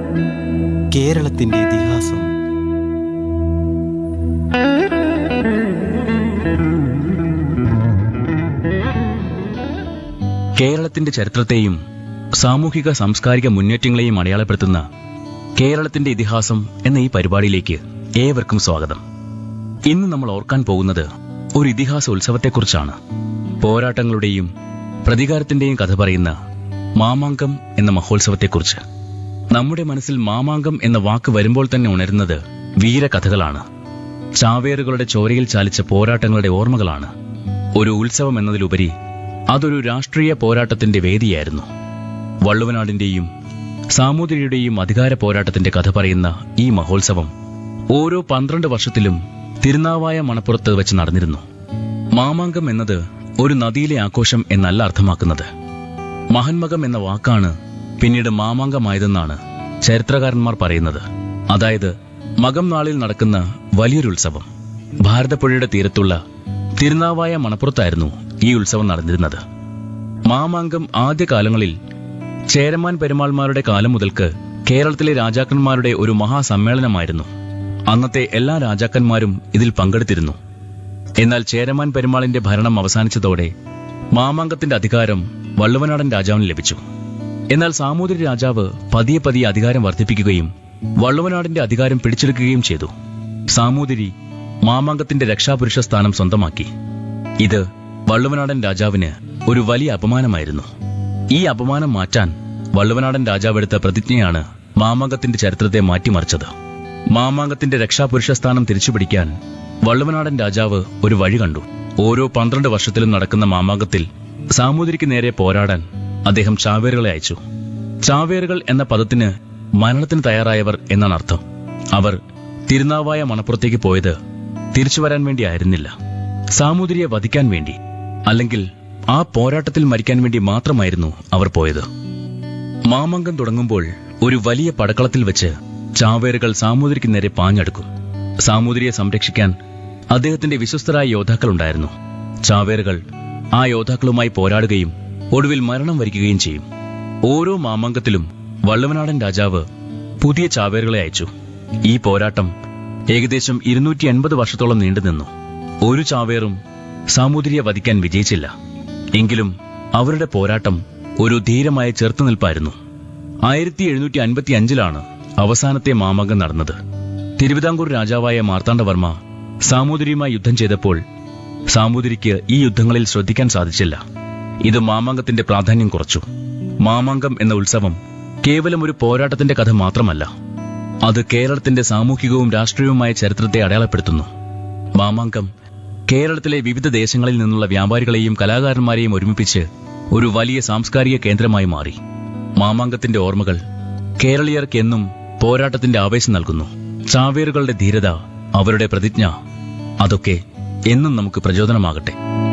കേരളത്തിന്റെ ഇതിഹാസം കേരളത്തിന്റെ ചരിത്രത്തെയും സാമൂഹിക സാംസ്കാരിക മുന്നേറ്റങ്ങളെയും അടയാളപ്പെടുത്തുന്ന കേരളത്തിന്റെ ഇതിഹാസം എന്ന ഈ പരിപാടിയിലേക്ക് ഏവർക്കും സ്വാഗതം ഇന്ന് നമ്മൾ ഓർക്കാൻ പോകുന്നത് ഒരു ഇതിഹാസ ഉത്സവത്തെക്കുറിച്ചാണ് പോരാട്ടങ്ങളുടെയും പ്രതികാരത്തിന്റെയും കഥ പറയുന്ന മാമാങ്കം എന്ന മഹോത്സവത്തെക്കുറിച്ച് നമ്മുടെ മനസ്സിൽ മാമാങ്കം എന്ന വാക്ക് വരുമ്പോൾ തന്നെ ഉണരുന്നത് വീരകഥകളാണ് ചാവേറുകളുടെ ചോരയിൽ ചാലിച്ച പോരാട്ടങ്ങളുടെ ഓർമ്മകളാണ് ഒരു ഉത്സവം എന്നതിലുപരി അതൊരു രാഷ്ട്രീയ പോരാട്ടത്തിന്റെ വേദിയായിരുന്നു വള്ളുവനാടിന്റെയും സാമൂതിരിയുടെയും അധികാര പോരാട്ടത്തിന്റെ കഥ പറയുന്ന ഈ മഹോത്സവം ഓരോ പന്ത്രണ്ട് വർഷത്തിലും തിരുനാവായ മണപ്പുറത്ത് വെച്ച് നടന്നിരുന്നു മാമാങ്കം എന്നത് ഒരു നദിയിലെ ആഘോഷം എന്നല്ല അർത്ഥമാക്കുന്നത് മഹന്മകം എന്ന വാക്കാണ് പിന്നീട് മാമാങ്കമായതെന്നാണ് ചരിത്രകാരന്മാർ പറയുന്നത് അതായത് മകം നാളിൽ നടക്കുന്ന വലിയൊരു ഉത്സവം ഭാരതപ്പുഴയുടെ തീരത്തുള്ള തിരുനാവായ മണപ്പുറത്തായിരുന്നു ഈ ഉത്സവം നടന്നിരുന്നത് മാമാങ്കം ആദ്യകാലങ്ങളിൽ ചേരമാൻ പെരുമാൾമാരുടെ കാലം മുതൽക്ക് കേരളത്തിലെ രാജാക്കന്മാരുടെ ഒരു മഹാസമ്മേളനമായിരുന്നു അന്നത്തെ എല്ലാ രാജാക്കന്മാരും ഇതിൽ പങ്കെടുത്തിരുന്നു എന്നാൽ ചേരമാൻ പെരുമാളിന്റെ ഭരണം അവസാനിച്ചതോടെ മാമാങ്കത്തിന്റെ അധികാരം വള്ളുവനാടൻ രാജാവിന് ലഭിച്ചു എന്നാൽ സാമൂതിരി രാജാവ് പതിയെ പതിയെ അധികാരം വർദ്ധിപ്പിക്കുകയും വള്ളുവനാടിന്റെ അധികാരം പിടിച്ചെടുക്കുകയും ചെയ്തു സാമൂതിരി മാമാങ്കത്തിന്റെ രക്ഷാപുരുഷ സ്ഥാനം സ്വന്തമാക്കി ഇത് വള്ളുവനാടൻ രാജാവിന് ഒരു വലിയ അപമാനമായിരുന്നു ഈ അപമാനം മാറ്റാൻ വള്ളുവനാടൻ രാജാവ് എടുത്ത പ്രതിജ്ഞയാണ് മാമാങ്കത്തിന്റെ ചരിത്രത്തെ മാറ്റിമറിച്ചത് മാമാങ്കത്തിന്റെ രക്ഷാപുരുഷ സ്ഥാനം തിരിച്ചുപിടിക്കാൻ വള്ളുവനാടൻ രാജാവ് ഒരു വഴി കണ്ടു ഓരോ പന്ത്രണ്ട് വർഷത്തിലും നടക്കുന്ന മാമാങ്കത്തിൽ സാമൂതിരിക്ക് നേരെ പോരാടാൻ അദ്ദേഹം ചാവേറുകളെ അയച്ചു ചാവേറുകൾ എന്ന പദത്തിന് മരണത്തിന് തയ്യാറായവർ എന്നാണ് അർത്ഥം അവർ തിരുനാവായ മണപ്പുറത്തേക്ക് പോയത് തിരിച്ചു വരാൻ വേണ്ടി ആയിരുന്നില്ല സാമൂതിരിയെ വധിക്കാൻ വേണ്ടി അല്ലെങ്കിൽ ആ പോരാട്ടത്തിൽ മരിക്കാൻ വേണ്ടി മാത്രമായിരുന്നു അവർ പോയത് മാമംഗം തുടങ്ങുമ്പോൾ ഒരു വലിയ പടക്കളത്തിൽ വെച്ച് ചാവേറുകൾ സാമൂതിരിക്ക് നേരെ പാഞ്ഞെടുക്കും സാമൂതിരിയെ സംരക്ഷിക്കാൻ അദ്ദേഹത്തിന്റെ വിശ്വസ്തരായ യോദ്ധാക്കളുണ്ടായിരുന്നു ചാവേറുകൾ ആ യോദ്ധാക്കളുമായി പോരാടുകയും ഒടുവിൽ മരണം വരിക്കുകയും ചെയ്യും ഓരോ മാമാങ്കത്തിലും വള്ളവനാടൻ രാജാവ് പുതിയ ചാവേറുകളെ അയച്ചു ഈ പോരാട്ടം ഏകദേശം ഇരുന്നൂറ്റി എൺപത് വർഷത്തോളം നീണ്ടുനിന്നു ഒരു ചാവേറും സാമൂതിരിയെ വധിക്കാൻ വിജയിച്ചില്ല എങ്കിലും അവരുടെ പോരാട്ടം ഒരു ധീരമായ ചെറുത്തുനിൽപ്പായിരുന്നു ആയിരത്തി എഴുന്നൂറ്റി അൻപത്തി അഞ്ചിലാണ് അവസാനത്തെ മാമാങ്കം നടന്നത് തിരുവിതാംകൂർ രാജാവായ മാർത്താണ്ഡവർമ്മ സാമൂതിരിയുമായി യുദ്ധം ചെയ്തപ്പോൾ സാമൂതിരിക്ക് ഈ യുദ്ധങ്ങളിൽ ശ്രദ്ധിക്കാൻ സാധിച്ചില്ല ഇത് മാമാങ്കത്തിന്റെ പ്രാധാന്യം കുറച്ചു മാമാങ്കം എന്ന ഉത്സവം കേവലം ഒരു പോരാട്ടത്തിന്റെ കഥ മാത്രമല്ല അത് കേരളത്തിന്റെ സാമൂഹികവും രാഷ്ട്രീയവുമായ ചരിത്രത്തെ അടയാളപ്പെടുത്തുന്നു മാമാങ്കം കേരളത്തിലെ വിവിധ ദേശങ്ങളിൽ നിന്നുള്ള വ്യാപാരികളെയും കലാകാരന്മാരെയും ഒരുമിപ്പിച്ച് ഒരു വലിയ സാംസ്കാരിക കേന്ദ്രമായി മാറി മാമാങ്കത്തിന്റെ ഓർമ്മകൾ കേരളീയർക്ക് എന്നും പോരാട്ടത്തിന്റെ ആവേശം നൽകുന്നു ചാവേറുകളുടെ ധീരത അവരുടെ പ്രതിജ്ഞ അതൊക്കെ എന്നും നമുക്ക് പ്രചോദനമാകട്ടെ